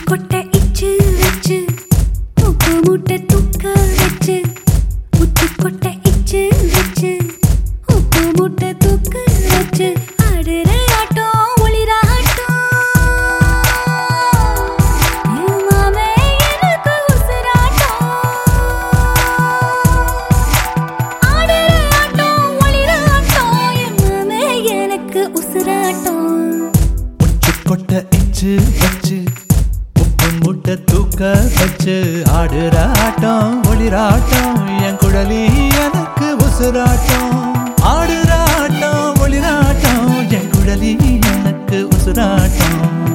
கொட்டை இச்சு வச்சு உப்பு மூட்டை தூக்க வச்சு உச்சி கொட்டை இச்சு வச்சு உப்பு மூட்டை தூக்க வச்சு ஆடுற ஆட்டம் ஒளிர ஆட்டம் என் மாமே எனக்கு உசுராட்டம் ஆடுற ஆட்டம் ஒளிர ஆட்டம் என் மாமே எனக்கு உசுராட்டம் உச்சி கொட்ட இச்சு வச்சு உப்பு முட்டை தூக்க வச்சு ஆடுற ஆட்டம் ஒளிராட்டம் என் குழலி எனக்கு உசுராட்டம் ஆடுற ஆட்டம் ஒளிராட்டம் என் குழலி எனக்கு உசுராட்டம்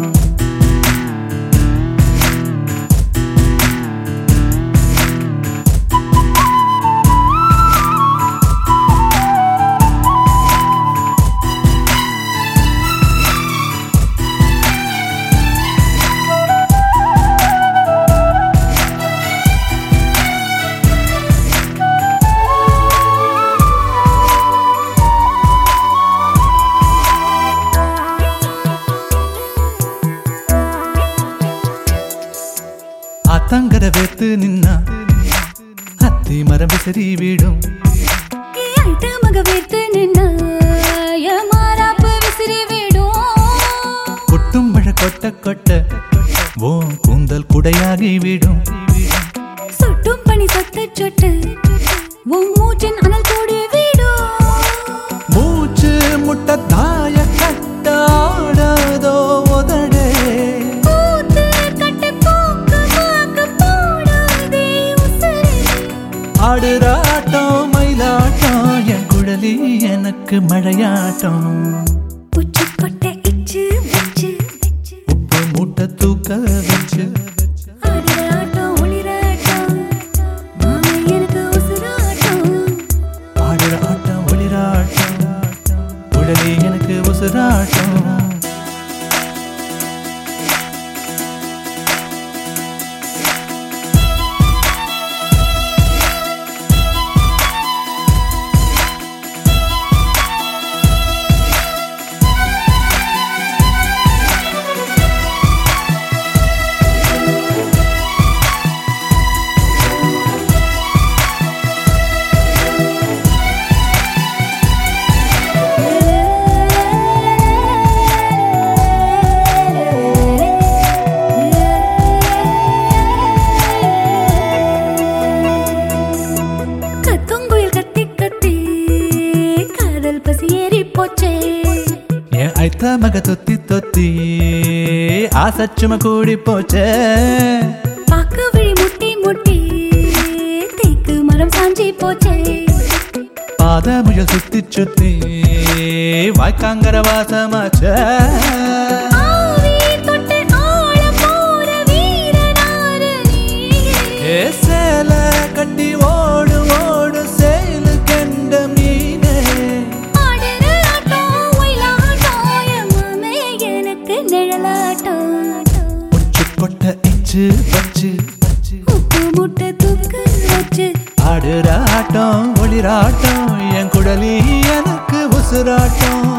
ஆத்தங்கர வேத்து நின்னா அத்தி மரம் விசிறி வீடும் ஐட்டு மக வேத்து நின்னா என் மாறாப்பு விசிறி விடும் கொட்டும் மழை கொட்ட கொட்ட ஓ கூந்தல் குடையாகி விடும் சுட்டும் பனி சொட்டு சொட்டு உன் மூச்சின் அனல் கூடி விடும் மூச்சு முட்டை தாய கட்டாடதோ உதடே கூத்து கட்டு போக்கு மாக்கு போடாதே உசுரே ஆடுறாட்டம் மயிலாட்டம் என் குழலி எனக்கு மழையாட்டம் உச்சி கொட்டை இச்சு வச்சு உப்பு மூட்டை தூக்க வச்சு ஆடுற ஆட்டம் ஒளிராட்டம் மாமா எனக்கு உசுராட்டம் ஆடுற ஆட்டம் ஒளிராட்டம் குழலி எனக்கு உசுராட்டம் கத்துங்குயில் கத்தி கத்தி காதல் பசி ஏறி போச்சே என் ஐத்த மக தொத்தி தொத்தி ஆசச்சும கூடி போச்சே பாக்கு விழி முட்டி முட்டி தேக்கு மரம் சாஞ்சி போச்சே பாத முயல் சுத்தி சுத்தி வாய்க்காங்கர வாசமாச்சே ஆவி தொட்டு ஆள போற வீரனாரு நீயே. ஏ சேல கட்டி ஓடு ஓடு சேலு கண்ட மீனே ஆடுற ஆட்டம், ஒயிலாட்டம், என் மாமே எனக்கு நிழலாட்டம். உச்சி கொட்ட இச்சு வச்சு உப்பு மூட்டை தூக்கு வச்சு ஆடுற ஆட்டம் ஒளிராட்டம் என் குடலி எனக்கு உசுராட்டம்